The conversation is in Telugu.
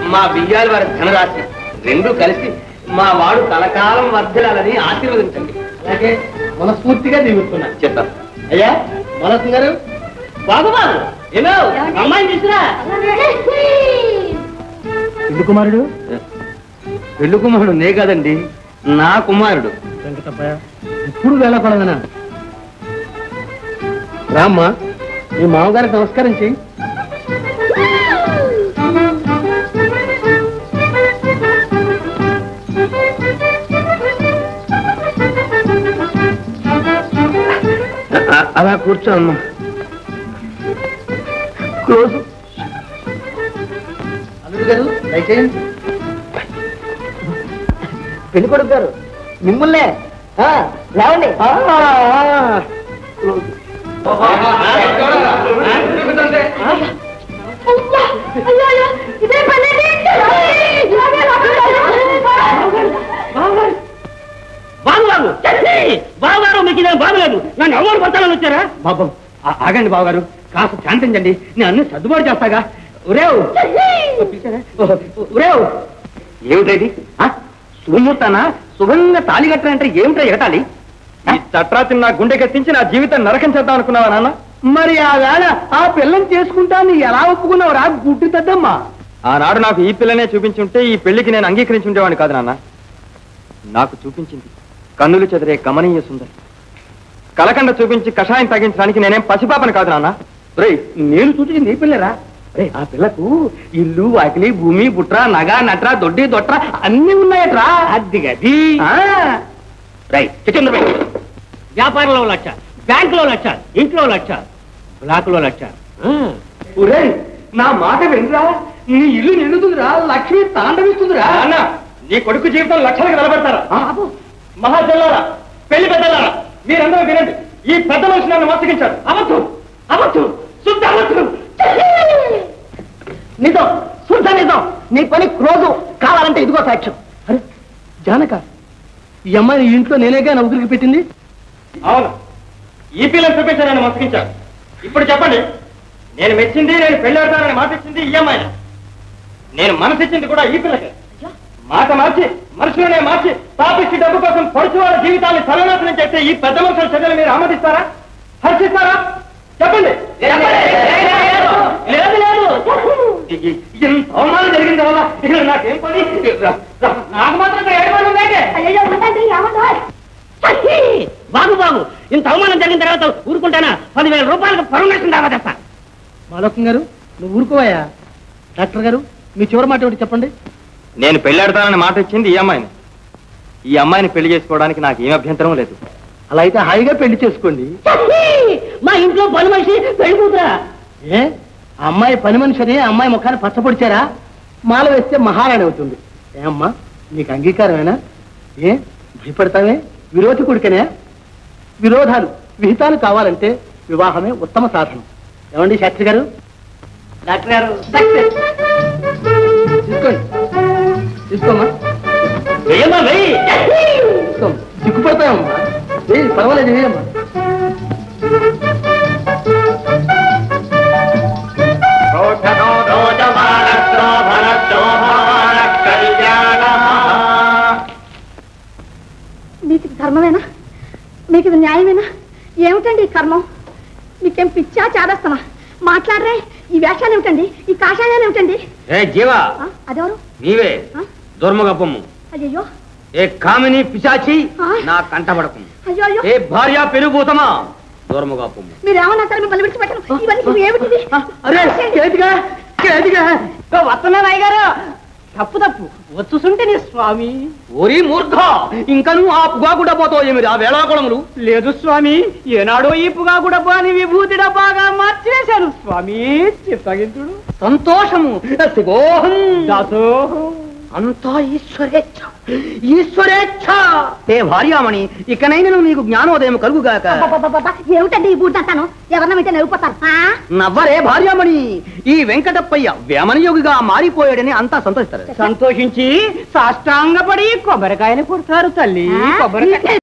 మా బియ్యాల వారి ధనరాశి రెండు కలిసి మా వాడు కలకాలం వర్ధిల్లాలని ఆశీర్వదించండి అలాగే మనస్ఫూర్తిగా దీవిస్తున్నా చెప్తాను అయ్యా మనసు గారు బాగుబాబు ఏమో అమ్మాయిని తీసురా ఇల్లు కుమారుడు పెళ్లి కుమారుడు నే కాదండి నా కుమారుడు వెంకటప్పయ్య ఇప్పుడు వేళపడదనా రామ్మా మీ మామగారికి నమస్కారం చెయ్యి అ- అలా కూర్చో అమ్మా క్లోజ్ అల్లుడు గారు దయచేయండి పెళ్లి కొడుకు గారు మిమ్మల్నే ఆ, లేవండి బాబుగారు బాబుగారు మీకు నేను బాబులేదు నన్ను ఎవరు పడతానని వచ్చారా బాబు ఆ- ఆగండి బాబుగారు కాస్త శాంతించండి నేను అన్ని సర్దుబాటు చేస్తాగా ఉరేవు ఉరేవు ఏమిటది శుభముహూర్తానా శుభంగా తాళి కట్టాలంటే ఏమిటో ఎగటాలి ఈ చట్రాతి నా గుండె కత్తించి నా జీవితం నరకం చేద్దాం అనుకున్నావా నాన్న మరి ఆ వేళ ఆ పిల్లని చేసుకుంటాను ఎలా ఒప్పుకున్నావు రా గుడ్డు తద్దమ్మా ఆనాడు నాకు ఈ పిల్లనే చూపించి ఉంటే ఈ పెళ్లికి నేను అంగీకరించి ఉండేవాడిని కాదు నాన్న నాకు చూపించింది కన్నులు చెదిరే గమనీయ సుందరి కలకండ చూపించి కషాయం తగ్గించడానికి నేనేం పసిపాపని కాదు నాన్న రేయ్ నేను చూపించింది నీ పిల్లరా రే ఆ పిల్లకు ఇల్లు వాకిలి భూమి బుట్ర నగ నట్ర దొడ్డి దొట్ర అన్ని ఉన్నాయట్రా అది గది రై చికెన్ వ్యాపారంలో లక్ష బ్యాంకులో లక్ష ఇంట్లో లక్ష బ్లాకులో లక్ష ఒరే నా మాట వినరా నీ ఇల్లు నిండుతుందిరా లక్ష్మి తాండవిస్తుందిరా అన్న నీ కొడుకు జీవితం లక్షలకు నిలబెడతారా మహాజల్లారా పెళ్లి పెద్దలారా మీరందరూ వినండి ఈ పెద్ద మనిషి నన్ను మోసగించారు అబద్ధం అబద్ధం శుద్ధ అబద్ధం నిజం శుద్ధ నిజం నీ పని క్రోజు కావాలంటే ఇదిగో సాక్ష్యం అరే జానక ఈ అమ్మాయిని ఈ ఇంట్లో నేనేగా నౌకరికి పెట్టింది అవును ఈ పిల్లని చూపించి నన్ను మోసగించారు ఇప్పుడు చెప్పండి నేను మెచ్చింది నేను పెళ్ళాడతానని మాట ఇచ్చింది ఈ అమ్మాయి నేను మనసిచ్చింది కూడా ఈ పిల్లకి మాట మార్చి మనుషులనే మార్చి పాపిచ్చి డబ్బు కోసం పొడిచి వాళ్ళ జీవితాన్ని సర్వనాశనం చేస్తే ఈ పెద్ద మనుషుల చర్యలు మీరు ఆమోదిస్తారా హర్షిస్తారా చెప్పండి లేదు లేదు ఇ- ఇ- ఇంత అవమానం జరిగింది వల్ల ఇక నాకేం పని రా- రా- నాకు మాత్రం ఇక్కడ ఏడు మంది ఉందంటే బాబు బాబు ఇంత అవమానం జరిగిన తర్వాత ఊరుకుంటానా పదివేల రూపాయలకు పర్మిషన్ దావా తెస్తా మాలోకం గారు నువ్వు ఊరుకోవయ్యా డాక్టర్ గారు మీ చివరి మాట ఒకటి చెప్పండి నేను పెళ్ళాడతానని మాట ఇచ్చింది ఈ అమ్మాయిని ఈ అమ్మాయిని పెళ్లి చేసుకోవడానికి నాకు ఏం అభ్యంతరం లేదు అలా అయితే హాయిగా పెళ్లి చేసుకోండి మా ఇంట్లో పని మనిషి పెళ్లి కూతురా ఏ ఆ అమ్మాయి పని మనిషి అని ఆ అమ్మాయి ముఖాన్ని పచ్చపొడిచారా మాల వేస్తే మహారాణి అవుతుంది ఏ అమ్మా నీకు అంగీకారమేనా ఏ భయపడతావే విరోధి కొడుకనే విరోధాలు విహితాలు కావాలంటే వివాహమే ఉత్తమ సాధనం ఏమండి శాస్త్రి గారు డాక్టర్ గారు తీసుకోండి తీసుకోమ్మా వేయమ్మా వెయ్యి తీసుకోమ్మా సిగ్గుపడతాయమ్మా వేయి పర్వాలేదు వేయమ్మా మీకు ఇది ధర్మమేనా మీకు ఇది న్యాయమేనా ఏమిటండి ఈ కర్మం మీకేం పిచ్చా చాదస్తమా మాట్లాడరే ఈ వేషాలు ఏమిటండి ఈ కాషాయాలు ఏమిటండి ఏ జీవా ఆ, అదెవరు నీవే ఆ? దుర్మగప్పము అయ్యో ఏ కామిని పిశాచి ఆ? నా కంటపడకు అయ్యో అయ్యో ఏ భార్య పెరుగుతమా దుర్మగప్పము మీరేమన్నా సరే మిమ్మల్ని విడిచిపెట్టను ఇవన్నీ ఏమిటిది అరే చేతిగా చేతిగా వస్తున్నా గారు తప్పు తప్పు వచ్చుసుంటే నీ స్వామి ఓరి మూర్ఖ ఇంకా నువ్వు ఆపుగా కూడా పోతావు ఏమి ఆ వేళాకుళములు లేదు స్వామి ఏనాడో ఈపుగా కూడా బాని విభూతి డబ్బాగా మార్చేశాను స్వామి చిత్తగింతుడు సంతోషము శివోహం దాసోహం అంతా ఈశ్వరేచ్ఛ ఈశ్వరేచ్ఛ ఏ భార్యామణి ఇకనైనా నీకు జ్ఞానోదయం కలుగుగాక అబ్బబ్బబ్బబ్బ, ఏమిటండి ఈ బూటంతాను ఎవరన్నా వింటే నవ్వుపోతారు ఆ? నవ్వరే భార్యామణి ఈ వెంకటప్పయ్య వేమనయోగిగా మారిపోయాడని అంతా సంతోషిస్తారు సంతోషించి సాష్టాంగపడి కొబ్బరికాయలు కొడతారు తల్లి ఆ? కొబ్బరికాయ